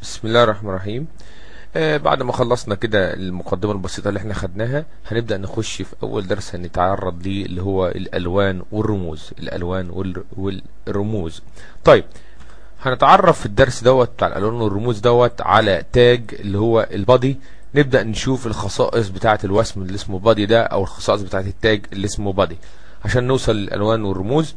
بسم الله الرحمن الرحيم آه بعد ما خلصنا كده المقدمة البسيطة اللي احنا خدناها هنبدأ نخش في أول درس هنتعرض ليه اللي هو الألوان والرموز الألوان والر- والرموز طيب هنتعرف في الدرس دوت بتاع الألوان والرموز دوت على تاج اللي هو البادي نبدأ نشوف الخصائص بتاعة الوسم اللي اسمه بادي ده أو الخصائص بتاعة التاج اللي اسمه بادي عشان نوصل للألوان والرموز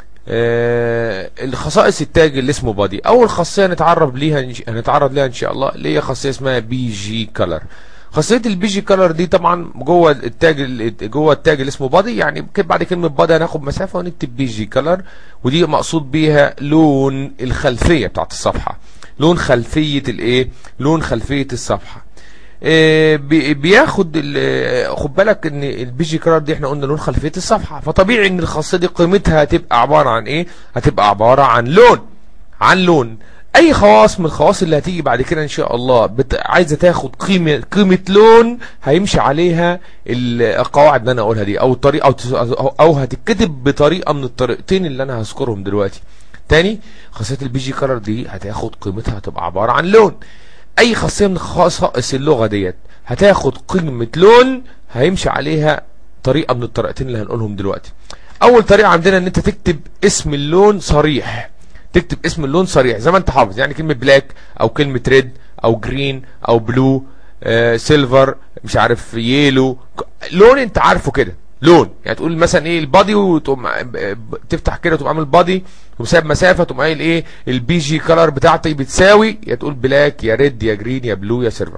آه الخصائص التاج اللي اسمه بادي اول خاصيه نتعرض ليها إن- هنتعرض ليها ان شاء الله اللي هي خاصيه اسمها بي جي كلر خاصيه البي جي كلر دي طبعا جوه التاج ال- جوه التاج اللي اسمه بادي يعني ك- بعد كلمه بادي هناخد مسافه ونكتب بي جي كلر ودي مقصود بيها لون الخلفيه بتاعت الصفحه لون خلفيه الايه لون خلفيه الصفحه آه، بي- بياخد ال- خد بالك ان البي جي كلر دي احنا قلنا لون خلفيه الصفحه فطبيعي ان الخاصيه دي قيمتها هتبقى عباره عن ايه هتبقى عباره عن لون عن لون اي خواص من الخواص اللي هتيجي بعد كده ان شاء الله بت... عايزه تاخد قيمه قيمه لون هيمشي عليها ال- القواعد اللي انا اقولها دي او الطريقه او تس- او أو هتتكتب بطريقه من الطريقتين اللي انا هذكرهم دلوقتي تاني خاصيه البي جي كلر دي هتاخد قيمتها هتبقى عباره عن لون اي خاصيه من خصائص اللغه ديت هتاخد قيمه لون هيمشي عليها طريقه من الطريقتين اللي هنقولهم دلوقتي اول طريقه عندنا ان انت تكتب اسم اللون صريح تكتب اسم اللون صريح زي ما انت حافظ يعني كلمه بلاك او كلمه ريد او جرين او بلو آه سيلفر مش عارف ييلو ك- لون انت عارفه كده لون يعني تقول مثلا ايه البادي وتقوم ع- ب- تفتح كده وتقوم عامل بادي وساب مسافه تقوم قايل ايه البي جي كلر بتاعتي بتساوي يا تقول بلاك يا ريد يا جرين يا بلو يا سيلفر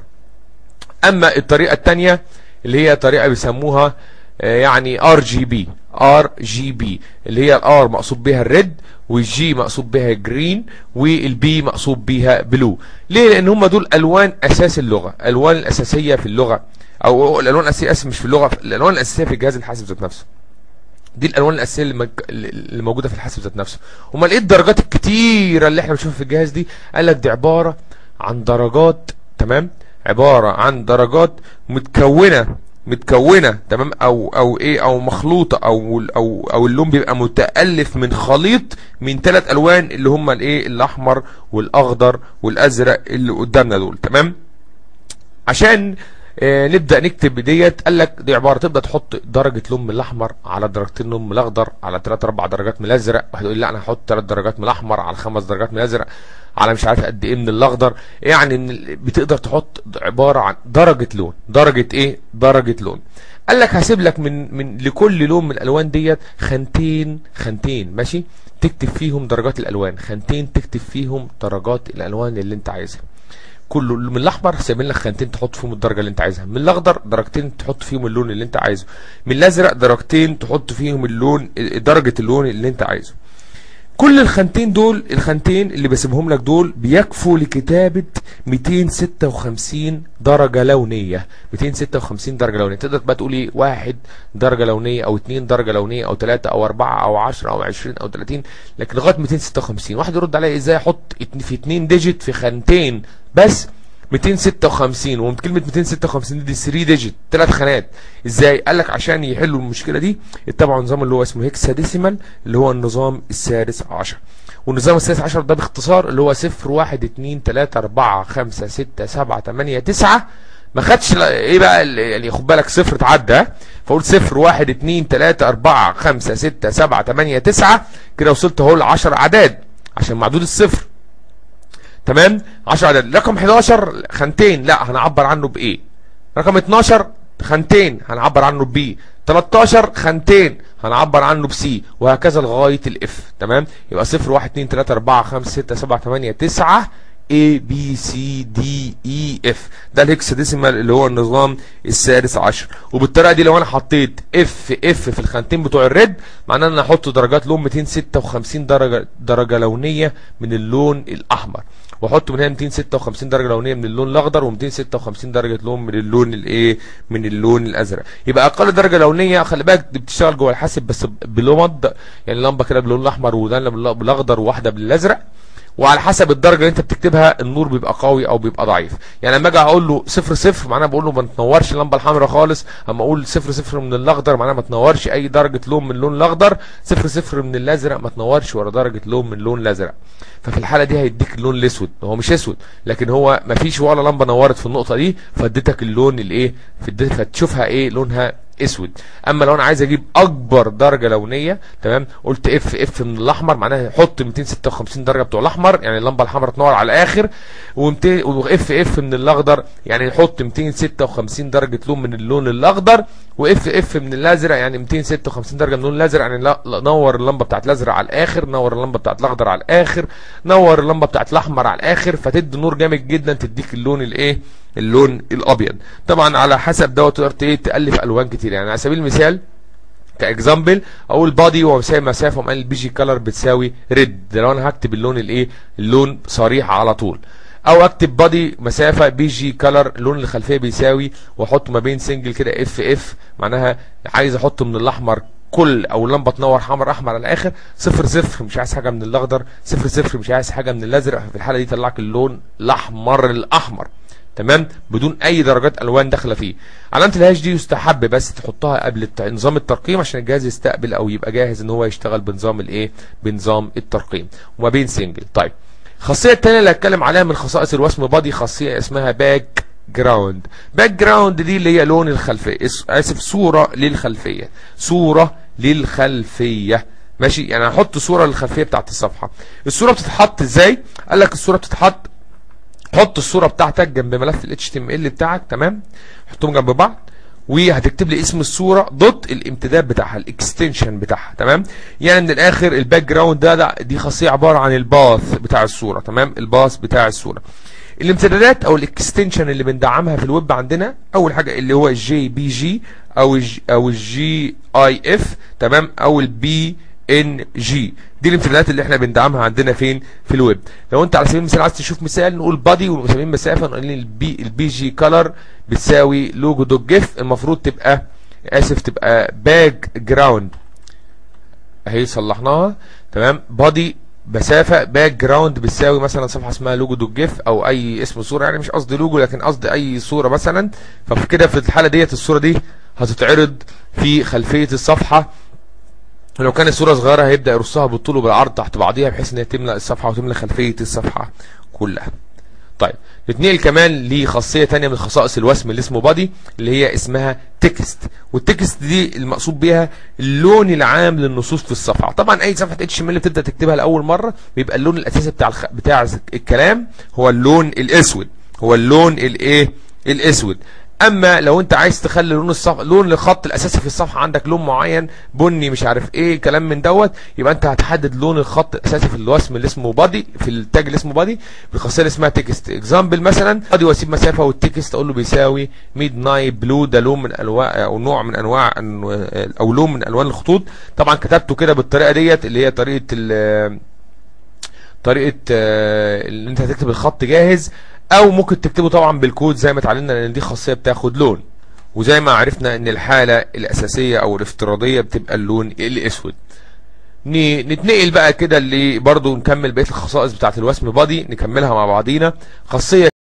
اما الطريقه الثانيه اللي هي طريقه بيسموها آه، يعني ار جي بي ار جي بي اللي هي الار مقصود بها الريد والجي مقصود بها جرين والبي مقصود بها بلو ليه لان هم دول الوان اساس اللغه الالوان الاساسيه في اللغه او الالوان الاساسيه اسف مش في اللغه الالوان الاساسيه في الجهاز الحاسب ذات نفسه دي الالوان الاساسيه اللي, مج... اللي موجوده في الحاسب ذات نفسه امال ايه الدرجات الكتيره اللي احنا بنشوفها في الجهاز دي قال لك دي عباره عن درجات تمام عباره عن درجات متكونه متكونه تمام او او ايه او مخلوطه او او او اللون بيبقى متالف من خليط من ثلاث الوان اللي هم الايه الاحمر والاخضر والازرق اللي قدامنا دول تمام عشان آه، نبدا نكتب ديت قال لك دي عباره تبدا تحط درجه لون من الاحمر على درجتين لون من الاخضر على 3 4 درجات من الازرق واحد يقول لا انا هحط 3 درجات من الاحمر على 5 درجات من الازرق على مش عارف قد ايه من الاخضر يعني إن ال- بتقدر تحط عباره عن درجه لون درجه ايه درجه لون قال لك هسيب لك من من لكل لون من الالوان ديت خانتين خانتين ماشي تكتب فيهم درجات الالوان خانتين تكتب فيهم درجات الالوان اللي انت عايزها كله من الاحمر سايبين لك خانتين تحط فيهم الدرجه اللي انت عايزها من الاخضر درجتين تحط فيهم اللون اللي انت عايزه من الازرق درجتين تحط فيهم اللون درجه اللون اللي انت عايزه كل الخانتين دول الخانتين اللي بسيبهم لك دول بيكفوا لكتابة 256 درجة لونية 256 درجة لونية تقدر بقى تقول ايه واحد درجة لونية او اتنين درجة لونية او تلاتة او اربعة او عشرة او عشرين او تلاتين لكن لغاية 256 واحد يرد عليا ازاي احط ات- في اتنين ديجيت في خانتين بس 256 وكلمة 256 دي 3 ديجيت ثلاث خانات ازاي قال لك عشان يحلوا المشكلة دي اتبعوا نظام اللي هو اسمه هيكساديسيمال اللي هو النظام السادس عشر والنظام السادس عشر ده باختصار اللي هو صفر واحد اتنين تلاتة اربعة خمسة ستة سبعة تمانية تسعة ما خدش لا- ايه بقى ال- يعني خد بالك صفر اتعدى ها؟ فقلت صفر واحد اتنين تلاتة اربعة خمسة ستة سبعة تمانية تسعة كده وصلت اهو ل 10 اعداد عشان معدود الصفر تمام 10 عدد رقم 11 خانتين لا هنعبر عنه بايه رقم 12 خانتين هنعبر عنه بي 13 خانتين هنعبر عنه بسي وهكذا لغايه الاف تمام يبقى 0 1 2 3 4 5 6 7 8 9 A B C D E F ده الهكساديسيمال اللي هو النظام السادس عشر وبالطريقه دي لو انا حطيت اف اف في الخانتين بتوع الريد معناه ان انا احط درجات لون 256 درجه درجه لونيه من اللون الاحمر واحط من هنا 256 درجه لونيه من اللون الاخضر و256 درجه لون من اللون الايه من اللون الازرق يبقى اقل درجه لونيه خلي بالك دي بتشتغل جوه الحاسب بس بلمض يعني لمبه كده باللون الاحمر وده بالاخضر وواحده بالازرق وعلى حسب الدرجه اللي انت بتكتبها النور بيبقى قوي او بيبقى ضعيف يعني لما اجي اقول له صفر صفر معناها بقول له ما تنورش اللمبه الحمراء خالص اما اقول صفر صفر من الاخضر معناها ما تنورش اي درجه لون من اللون الاخضر صفر صفر من الازرق ما تنورش ولا درجه لون من اللون الازرق ففي الحاله دي هيديك اللون الاسود هو مش اسود لكن هو ما فيش ولا لمبه نورت في النقطه دي فاديتك اللون الايه فتشوفها ايه لونها اسود اما لو انا عايز اجيب اكبر درجه لونيه تمام قلت اف اف من الاحمر معناها حط 256 درجه بتوع الاحمر يعني اللمبه الحمراء تنور على الاخر واف اف من الاخضر يعني نحط 256 درجه لون من اللون الاخضر واف اف من الازرق يعني 256 درجه من اللون الازرق يعني لا نور اللمبه بتاعت الازرق على الاخر نور اللمبه بتاعت الاخضر على الاخر نور اللمبه بتاعت الاحمر على الاخر فتدي نور جامد جدا تديك اللون الايه اللون الابيض طبعا على حسب دوت تقدر تالف الوان كتير يعني على سبيل المثال كاكزامبل اقول بادي هو مساوي مسافه وقال البي جي كلر بتساوي ريد ده لو انا هكتب اللون الايه اللون صريح على طول او اكتب بادي مسافه بي جي كلر لون الخلفيه بيساوي واحط ما بين سنجل كده اف اف معناها عايز احط من الاحمر كل او اللمبه تنور حمر احمر على الاخر صفر صفر مش عايز حاجه من الاخضر صفر صفر مش عايز حاجه من الازرق في الحاله دي يطلعك اللون الاحمر الاحمر تمام بدون اي درجات الوان داخله فيه علامه الهاش دي يستحب بس تحطها قبل نظام الترقيم عشان الجهاز يستقبل او يبقى جاهز ان هو يشتغل بنظام الايه بنظام الترقيم وما بين سنجل طيب الخاصيه الثانيه اللي هتكلم عليها من خصائص الوسم بادي خاصيه اسمها باك جراوند باك جراوند دي اللي هي لون الخلفيه اسف صوره للخلفيه صوره للخلفيه ماشي يعني هحط صوره للخلفيه بتاعت الصفحه الصوره بتتحط ازاي قال لك الصوره بتتحط حط الصوره بتاعتك جنب ملف ال HTML بتاعك تمام حطهم جنب بعض وهتكتب لي اسم الصوره دوت الامتداد بتاعها الاكستنشن بتاعها تمام يعني من الاخر الباك جراوند ده, ده دي خاصيه عباره عن الباث بتاع الصوره تمام الباث بتاع الصوره الامتدادات او الاكستنشن اللي بندعمها في الويب عندنا اول حاجه اللي هو الجي بي جي او الجي او الجي اي اف تمام او البي ان جي دي الامتدادات اللي احنا بندعمها عندنا فين في الويب لو انت على سبيل المثال عايز تشوف مثال نقول بادي ومسمين مسافه نقول البي البي جي كلر بتساوي لوجو دوت جيف المفروض تبقى اسف تبقى باك جراوند اهي صلحناها تمام بادي مسافه باك جراوند بتساوي مثلا صفحه اسمها لوجو دوت جيف او اي اسم صوره يعني مش قصدي لوجو لكن قصدي اي صوره مثلا ففي كده في الحاله ديت الصوره دي هتتعرض في خلفيه الصفحه لو كانت صورة صغيرة هيبدأ يرصها بالطول وبالعرض تحت بعضيها بحيث ان هي تملأ الصفحة وتملأ خلفية الصفحة كلها. طيب نتنقل كمان لخاصية تانية من خصائص الوسم اللي اسمه بادي اللي هي اسمها تكست والتكست دي المقصود بيها اللون العام للنصوص في الصفحة طبعا اي صفحة اتش ام ال بتبدأ تكتبها لأول مرة بيبقى اللون الأساسي بتاع الخ... بتاع الكلام هو اللون الأسود هو اللون الايه الأسود اما لو انت عايز تخلي لون الصف... لون الخط الاساسي في الصفحه عندك لون معين بني مش عارف ايه كلام من دوت يبقى انت هتحدد لون الخط الاساسي في الوسم اللي اسمه بادي في التاج اللي اسمه بادي بالخاصيه اللي اسمها تكست اكزامبل مثلا بادي واسيب مسافه والتكست اقول له بيساوي ميد نايت بلو ده لون من انواع او نوع من انواع او لون من الوان الخطوط طبعا كتبته كده بالطريقه ديت اللي هي طريقه ال... طريقه اللي انت هتكتب الخط جاهز او ممكن تكتبه طبعا بالكود زي ما اتعلمنا لان دي خاصيه بتاخد لون وزي ما عرفنا ان الحاله الاساسيه او الافتراضيه بتبقى اللون الاسود نتنقل بقى كده اللي برضو نكمل بقيه الخصائص بتاعه الوسم بادي نكملها مع بعضينا خاصيه